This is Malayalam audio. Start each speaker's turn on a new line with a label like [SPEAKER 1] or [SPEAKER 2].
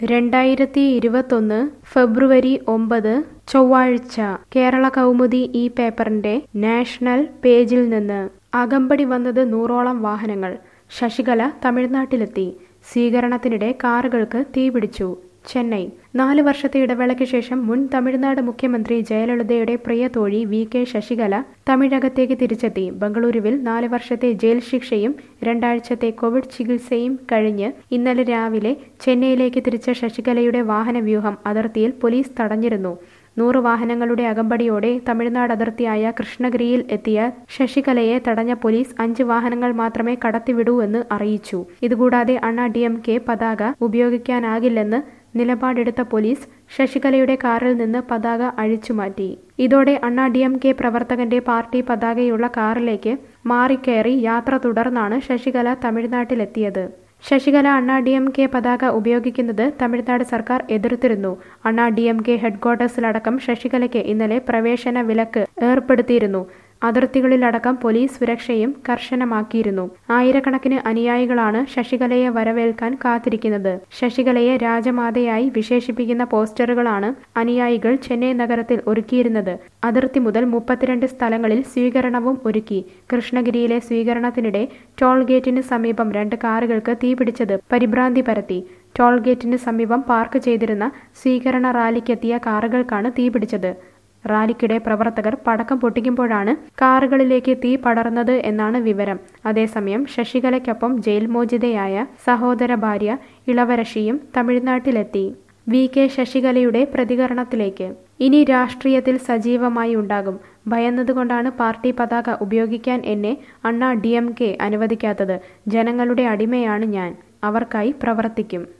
[SPEAKER 1] രണ്ടായിരത്തി ഇരുപത്തൊന്ന് ഫെബ്രുവരി ഒമ്പത് ചൊവ്വാഴ്ച കേരള കൗമുദി ഈ പേപ്പറിന്റെ നാഷണൽ പേജിൽ നിന്ന് അകമ്പടി വന്നത് നൂറോളം വാഹനങ്ങൾ ശശികല തമിഴ്നാട്ടിലെത്തി സ്വീകരണത്തിനിടെ കാറുകൾക്ക് തീപിടിച്ചു ചെന്നൈ നാല് വർഷത്തെ ഇടവേളയ്ക്ക് ശേഷം മുൻ തമിഴ്നാട് മുഖ്യമന്ത്രി ജയലളിതയുടെ പ്രിയ തോഴി വി കെ ശശികല തമിഴകത്തേക്ക് തിരിച്ചെത്തി ബംഗളൂരുവിൽ നാല് വർഷത്തെ ജയിൽ ശിക്ഷയും രണ്ടാഴ്ചത്തെ കോവിഡ് ചികിത്സയും കഴിഞ്ഞ് ഇന്നലെ രാവിലെ ചെന്നൈയിലേക്ക് തിരിച്ച ശശികലയുടെ വാഹനവ്യൂഹം അതിർത്തിയിൽ പോലീസ് തടഞ്ഞിരുന്നു നൂറ് വാഹനങ്ങളുടെ അകമ്പടിയോടെ തമിഴ്നാട് അതിർത്തിയായ കൃഷ്ണഗിരിയിൽ എത്തിയ ശശികലയെ തടഞ്ഞ പോലീസ് അഞ്ച് വാഹനങ്ങൾ മാത്രമേ കടത്തിവിടൂ എന്ന് അറിയിച്ചു ഇതുകൂടാതെ അണ്ണാ ഡി എം കെ പതാക ഉപയോഗിക്കാനാകില്ലെന്ന് നിലപാടെടുത്ത പോലീസ് ശശികലയുടെ കാറിൽ നിന്ന് പതാക അഴിച്ചുമാറ്റി ഇതോടെ അണ്ണാ ഡി എം കെ പ്രവർത്തകന്റെ പാർട്ടി പതാകയുള്ള കാറിലേക്ക് മാറിക്കയറി യാത്ര തുടർന്നാണ് ശശികല തമിഴ്നാട്ടിലെത്തിയത് ശശികല അണ്ണാ ഡി എം കെ പതാക ഉപയോഗിക്കുന്നത് തമിഴ്നാട് സർക്കാർ എതിർത്തിരുന്നു അണ്ണാ ഡി എം കെ ഹെഡ്ക്വാർട്ടേഴ്സിലടക്കം ശശികലയ്ക്ക് ഇന്നലെ പ്രവേശന വിലക്ക് ഏർപ്പെടുത്തിയിരുന്നു അതിർത്തികളിലടക്കം പോലീസ് സുരക്ഷയും കർശനമാക്കിയിരുന്നു ആയിരക്കണക്കിന് അനുയായികളാണ് ശശികലയെ വരവേൽക്കാൻ കാത്തിരിക്കുന്നത് ശശികലയെ രാജമാതയായി വിശേഷിപ്പിക്കുന്ന പോസ്റ്ററുകളാണ് അനുയായികൾ ചെന്നൈ നഗരത്തിൽ ഒരുക്കിയിരുന്നത് അതിർത്തി മുതൽ മുപ്പത്തിരണ്ട് സ്ഥലങ്ങളിൽ സ്വീകരണവും ഒരുക്കി കൃഷ്ണഗിരിയിലെ സ്വീകരണത്തിനിടെ ടോൾ ഗേറ്റിന് സമീപം രണ്ട് കാറുകൾക്ക് തീപിടിച്ചത് പരിഭ്രാന്തി പരത്തി ടോൾ ഗേറ്റിന് സമീപം പാർക്ക് ചെയ്തിരുന്ന സ്വീകരണ റാലിക്കെത്തിയ കാറുകൾക്കാണ് തീപിടിച്ചത് റാലിക്കിടെ പ്രവർത്തകർ പടക്കം പൊട്ടിക്കുമ്പോഴാണ് കാറുകളിലേക്ക് തീ പടർന്നത് എന്നാണ് വിവരം അതേസമയം ശശികലയ്ക്കൊപ്പം ജയിൽ മോചിതയായ സഹോദര ഭാര്യ ഇളവരശിയും തമിഴ്നാട്ടിലെത്തി വി കെ ശശികലയുടെ പ്രതികരണത്തിലേക്ക് ഇനി രാഷ്ട്രീയത്തിൽ സജീവമായി ഉണ്ടാകും ഭയന്നതുകൊണ്ടാണ് പാർട്ടി പതാക ഉപയോഗിക്കാൻ എന്നെ അണ്ണാ ഡി എം കെ അനുവദിക്കാത്തത് ജനങ്ങളുടെ അടിമയാണ് ഞാൻ അവർക്കായി പ്രവർത്തിക്കും